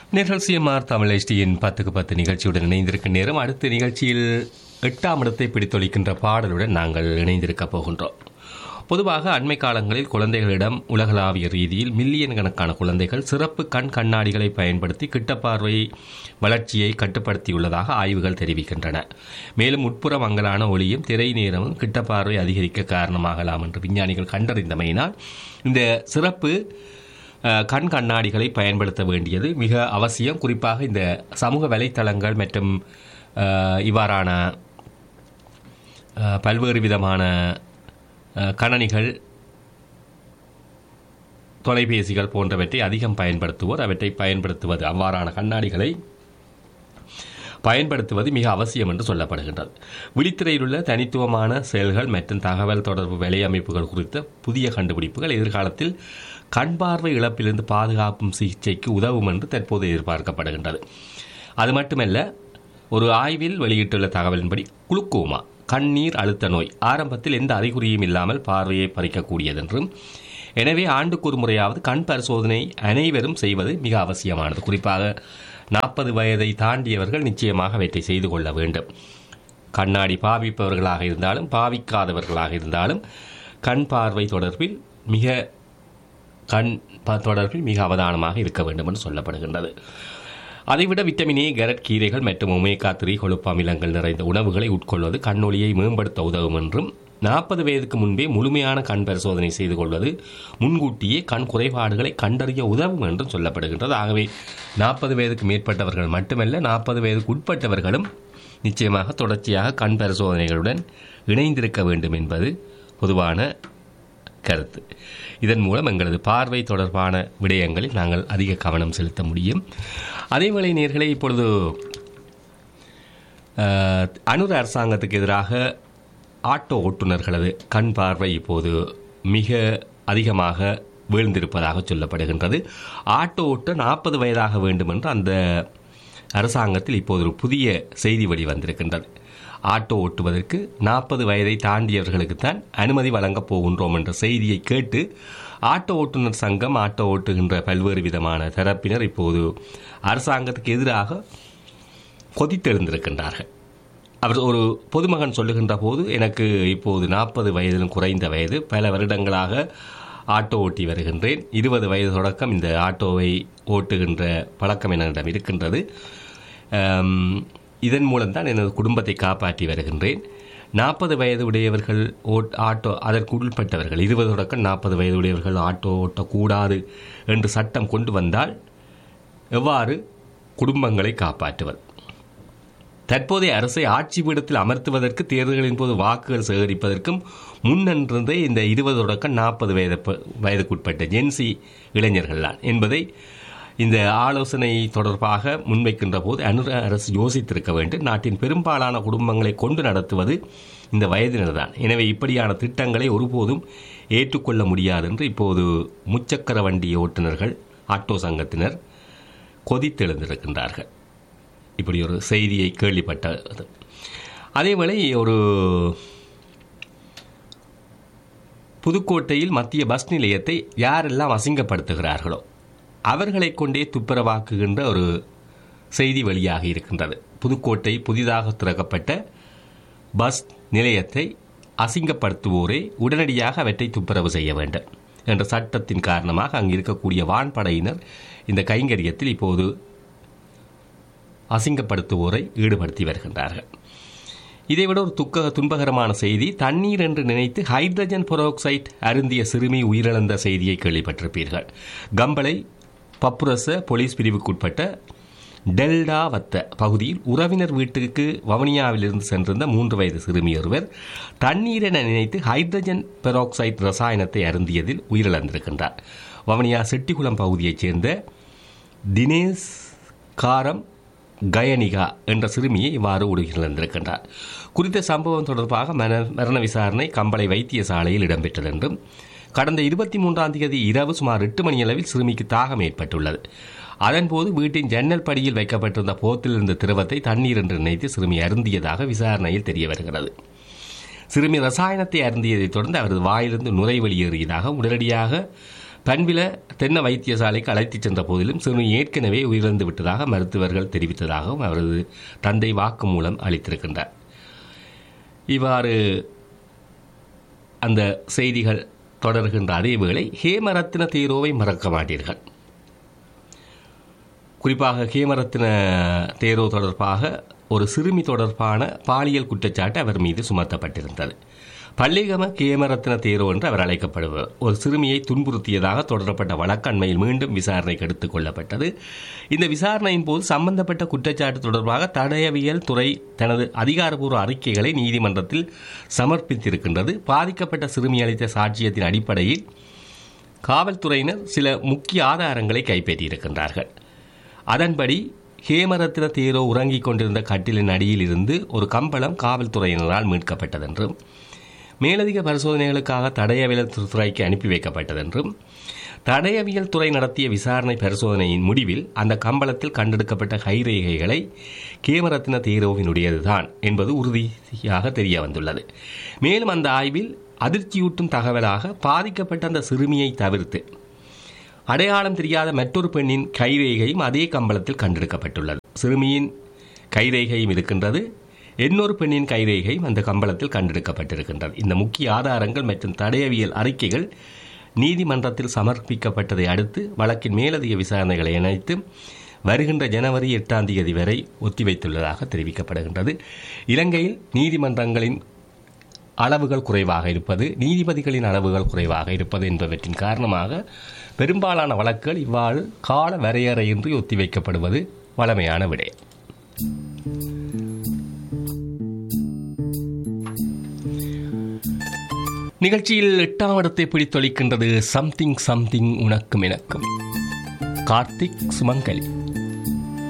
நேர்கள் சிஎம்ஆர் தமிழ் எஸ்டியின் பத்துக்கு பத்து நிகழ்ச்சியுடன் இணைந்திருக்கும் நேரம் அடுத்த நிகழ்ச்சியில் எட்டாம் இடத்தை பிடித்தொழிக்கின்ற பாடலுடன் நாங்கள் இணைந்திருக்கப் போகின்றோம் பொதுவாக அண்மை காலங்களில் குழந்தைகளிடம் உலகளாவிய ரீதியில் மில்லியன் கணக்கான குழந்தைகள் சிறப்பு கண் கண்ணாடிகளை பயன்படுத்தி கிட்டப்பார்வை வளர்ச்சியை கட்டுப்படுத்தியுள்ளதாக ஆய்வுகள் தெரிவிக்கின்றன மேலும் உட்புற மங்கலான ஒளியும் திரை நேரமும் கிட்டப்பார்வை அதிகரிக்க காரணமாகலாம் என்று விஞ்ஞானிகள் கண்டறிந்தமையினால் இந்த சிறப்பு அஹ், கண் கண்ணாடிகளை பயன்படுத்த வேண்டியது மிக அவசியம் குறிப்பாக இந்த சமூக வலைத்தளங்கள் மற்றும் அஹ், இவ்வாறான அஹ், பல்வேறு விதமான அஹ், கணனிகள் தொலைபேசிகள் போன்றவற்றை அதிகம் பயன்படுத்துவோர் அவற்றை பயன்படுத்துவது அவ்வாறான கண்ணாடிகளை பயன்படுத்துவது மிக அவசியம் என்று சொல்லப்படுகின்றது விழித்திரையில் உள்ள தனித்துவமான செயல்கள் மற்றும் தகவல் தொடர்பு வலையமைப்புகள் குறித்த புதிய கண்டுபிடிப்புகள் எதிர்காலத்தில் கண் பார்வை இழப்பிலிருந்து பாதுகாப்பும் சிகிச்சைக்கு உதவும் என்று தற்போது எதிர்பார்க்கப்படுகின்றது அது மட்டுமல்ல ஒரு ஆய்வில் வெளியிட்டுள்ள தகவலின்படி குளுக்கோமா கண்ணீர் அழுத்த நோய் ஆரம்பத்தில் எந்த அறிகுறியும் இல்லாமல் பார்வையை பறிக்கக்கூடியது என்றும் எனவே ஆண்டுக்கு ஒரு முறையாவது கண் பரிசோதனை அனைவரும் செய்வது மிக அவசியமானது குறிப்பாக நாற்பது வயதை தாண்டியவர்கள் நிச்சயமாக அவற்றை செய்து கொள்ள வேண்டும் கண்ணாடி பாவிப்பவர்களாக இருந்தாலும் பாவிக்காதவர்களாக இருந்தாலும் கண் பார்வை தொடர்பில் மிக கண் ப- தொடர்பில் மிக அவதானமாக இருக்க வேண்டும் என்று சொல்லப்படுகின்றது அதைவிட விட்டமின் ஏ கேரட் கீரைகள் மற்றும் ஒமேகா த்ரீ கொழுப்பு அமிலங்கள் நிறைந்த உணவுகளை உட்கொள்வது கண்ணொளியை மேம்படுத்த உதவும் என்றும் நாற்பது வயதுக்கு முன்பே முழுமையான கண் பரிசோதனை செய்து கொள்வது முன்கூட்டியே கண் குறைபாடுகளை கண்டறிய உதவும் என்றும் சொல்லப்படுகின்றது ஆகவே நாற்பது வயதுக்கு மேற்பட்டவர்கள் மட்டுமல்ல நாற்பது வயதுக்கு உட்பட்டவர்களும் நிச்சயமாக தொடர்ச்சியாக கண் பரிசோதனைகளுடன் இணைந்திருக்க வேண்டும் என்பது பொதுவான கருத்து இதன் மூலம் எங்களது பார்வை தொடர்பான விடயங்களில் நாங்கள் அதிக கவனம் செலுத்த முடியும் அதேவேளை நேர்களை இப்பொழுது அஹ், அனுர அரசாங்கத்துக்கு எதிராக ஆட்டோ ஓட்டுநர்களது கண் பார்வை இப்போது மிக அதிகமாக வீழ்ந்திருப்பதாக சொல்லப்படுகின்றது ஆட்டோ ஓட்ட நாற்பது வயதாக வேண்டும் என்று அந்த அரசாங்கத்தில் இப்போது ஒரு புதிய செய்தி வழி வந்திருக்கின்றது ஆட்டோ ஓட்டுவதற்கு நாற்பது வயதை தாண்டியவர்களுக்குத்தான் அனுமதி வழங்கப் போகின்றோம் என்ற செய்தியை கேட்டு ஆட்டோ ஓட்டுநர் சங்கம் ஆட்டோ ஓட்டுகின்ற பல்வேறு விதமான தரப்பினர் இப்போது அரசாங்கத்துக்கு எதிராக கொதித்தெழுந்திருக்கின்றார்கள் அவர் ஒரு பொதுமகன் சொல்லுகின்ற போது எனக்கு இப்போது நாற்பது வயதிலும் குறைந்த வயது பல வருடங்களாக ஆட்டோ ஓட்டி வருகின்றேன் இருபது வயது தொடக்கம் இந்த ஆட்டோவை ஓட்டுகின்ற பழக்கம் என்னிடம் இருக்கின்றது ஆம், இதன் மூலம்தான் எனது குடும்பத்தை காப்பாற்றி வருகின்றேன் நாற்பது வயது உடையவர்கள் ஓட் ஆட்டோ அதற்கு உட்பட்டவர்கள் இருபது தொடக்கம் நாற்பது வயது உடையவர்கள் ஆட்டோ ஓட்டக்கூடாது என்று சட்டம் கொண்டு வந்தால் எவ்வாறு குடும்பங்களை காப்பாற்றுவது தற்போதைய அரசை ஆட்சி பீடத்தில் அமர்த்துவதற்கு தேர்தல்களின் போது வாக்குகள் சேகரிப்பதற்கும் முன்னின்றதே இந்த இருபது தொடக்கம் நாற்பது வயது வயதுக்குட்பட்ட ஜென்சி இளைஞர்கள்தான் என்பதை இந்த ஆலோசனை தொடர்பாக முன்வைக்கின்ற போது அனுர அரசு யோசித்திருக்க வேண்டும் நாட்டின் பெரும்பாலான குடும்பங்களை கொண்டு நடத்துவது இந்த வயதினர்தான் எனவே இப்படியான திட்டங்களை ஒருபோதும் ஏற்றுக்கொள்ள முடியாது என்று இப்போது முச்சக்கர வண்டி ஓட்டுநர்கள் ஆட்டோ சங்கத்தினர் கொதித்தெழுந்திருக்கின்றார்கள் இப்படி ஒரு செய்தியை கேள்விப்பட்டது அதேவேளை ஒரு புதுக்கோட்டையில் மத்திய பஸ் நிலையத்தை யாரெல்லாம் அசிங்கப்படுத்துகிறார்களோ அவர்களை கொண்டே துப்புரவாக்குகின்ற ஒரு செய்தி வெளியாகி இருக்கின்றது புதுக்கோட்டை புதிதாக திறக்கப்பட்ட பஸ் நிலையத்தை அசிங்கப்படுத்துவோரே உடனடியாக அவற்றை துப்புரவு செய்ய வேண்டும் என்ற சட்டத்தின் காரணமாக அங்கு இருக்கக்கூடிய வான்படையினர் இந்த கைங்கரியத்தில் இப்போது அசிங்கப்படுத்துவோரை ஈடுபடுத்தி வருகின்றார்கள் இதைவிட ஒரு துக்க துன்பகரமான செய்தி தண்ணீர் என்று நினைத்து ஹைட்ரஜன் பெராக்சைட் அருந்திய சிறுமி உயிரிழந்த செய்தியை கேள்விப்பட்டிருப்பீர்கள் கம்பளை பப்புரச போலீஸ் பிரிவுக்குட்பட்ட டெல்டா வத்த பகுதியில் உறவினர் வீட்டுக்கு வவுனியாவிலிருந்து சென்றிருந்த மூன்று வயது சிறுமி ஒருவர் தண்ணீர் என நினைத்து ஹைட்ரஜன் பெராக்சைட் ரசாயனத்தை அருந்தியதில் உயிரிழந்திருக்கின்றார் வவுனியா செட்டிக்குளம் பகுதியைச் சேர்ந்த தினேஷ் காரம் கயனிகா என்ற சிறுமியை இவ்வாறு உயிரிழந்திருக்கின்றார் குறித்த சம்பவம் தொடர்பாக மரண- மரண விசாரணை கம்பளை வைத்தியசாலையில் இடம்பெற்றது என்றும் கடந்த இருபத்தி மூன்றாம் தேதி இரவு சுமார் எட்டு மணி அளவில் சிறுமிக்கு தாகம் ஏற்பட்டுள்ளது அதன்போது வீட்டின் ஜன்னல் படியில் வைக்கப்பட்டிருந்த போத்தில் இருந்த திரவத்தை தண்ணீர் என்று நினைத்து சிறுமி அருந்தியதாக விசாரணையில் தெரிய வருகிறது சிறுமி ரசாயனத்தை அருந்தியதைத் தொடர்ந்து அவரது வாயிலிருந்து நுரை வெளியேறியதாக உடனடியாக பண்பில தென்ன வைத்தியசாலைக்கு அழைத்துச் சென்ற போதிலும் சிறுமி ஏற்கனவே உயிரிழந்து விட்டதாக மருத்துவர்கள் தெரிவித்ததாகவும் அவரது தந்தை வாக்குமூலம் அளித்திருக்கின்றார் இவ்வாறு அந்த செய்திகள் தொடர்கின்ற அதே வேளை ஹேமரத்ன தேரோவை மறக்க மாட்டீர்கள் குறிப்பாக ஹேமரத்ன தேரோ தொடர்பாக ஒரு சிறுமி தொடர்பான பாலியல் குற்றச்சாட்டு அவர் மீது சுமத்தப்பட்டிருந்தது பள்ளிகம கேமரத்ன தேரோ என்று அவர் அழைக்கப்படுவர் ஒரு சிறுமியை துன்புறுத்தியதாக தொடரப்பட்ட வழக்கண்மையில் மீண்டும் விசாரணைக்கு எடுத்துக் கொள்ளப்பட்டது இந்த விசாரணையின் போது சம்பந்தப்பட்ட குற்றச்சாட்டு தொடர்பாக தடயவியல் துறை தனது அதிகாரப்பூர்வ அறிக்கைகளை நீதிமன்றத்தில் சமர்ப்பித்திருக்கின்றது பாதிக்கப்பட்ட சிறுமி அளித்த சாட்சியத்தின் அடிப்படையில் காவல்துறையினர் சில முக்கிய ஆதாரங்களை கைப்பற்றியிருக்கின்றார்கள் அதன்படி ஹேமரத்ன தேரோ உறங்கிக் கொண்டிருந்த கட்டிலின் அடியில் இருந்து ஒரு கம்பளம் காவல்துறையினரால் மீட்கப்பட்டதென்றும் மேலதிக பரிசோதனைகளுக்காக தடயவியல் துறைக்கு அனுப்பி வைக்கப்பட்டதென்றும் தடயவியல் துறை நடத்திய விசாரணை பரிசோதனையின் முடிவில் அந்த கம்பளத்தில் கண்டெடுக்கப்பட்ட கைரேகைகளை கேமரத்ன தேரோவினுடையதுதான் என்பது உறுதியாக தெரிய வந்துள்ளது மேலும் அந்த ஆய்வில் அதிர்ச்சியூட்டும் தகவலாக பாதிக்கப்பட்ட அந்த சிறுமியை தவிர்த்து அடையாளம் தெரியாத மற்றொரு பெண்ணின் கைரேகையும் அதே கம்பளத்தில் கண்டெடுக்கப்பட்டுள்ளது சிறுமியின் கைரேகையும் இருக்கின்றது இன்னொரு பெண்ணின் கைரேகையும் அந்த கம்பளத்தில் கண்டெடுக்கப்பட்டிருக்கின்றது இந்த முக்கிய ஆதாரங்கள் மற்றும் தடயவியல் அறிக்கைகள் நீதிமன்றத்தில் சமர்ப்பிக்கப்பட்டதை அடுத்து வழக்கின் மேலதிக விசாரணைகளை இணைத்து வருகின்ற ஜனவரி எட்டாம் தேதி வரை ஒத்திவைத்துள்ளதாக தெரிவிக்கப்படுகின்றது இலங்கையில் நீதிமன்றங்களின் அளவுகள் குறைவாக இருப்பது நீதிபதிகளின் அளவுகள் குறைவாக இருப்பது என்பவற்றின் காரணமாக பெரும்பாலான வழக்குகள் இவ்வாறு கால வரையறையின்றி ஒத்திவைக்கப்படுவது வழமையான விடயம் நிகழ்ச்சியில் எட்டாம் இடத்தை பிடித்தொழிக்கின்றது சம்திங் சம்திங் உனக்கும் எனக்கும் கார்த்திக் சுமங்கலி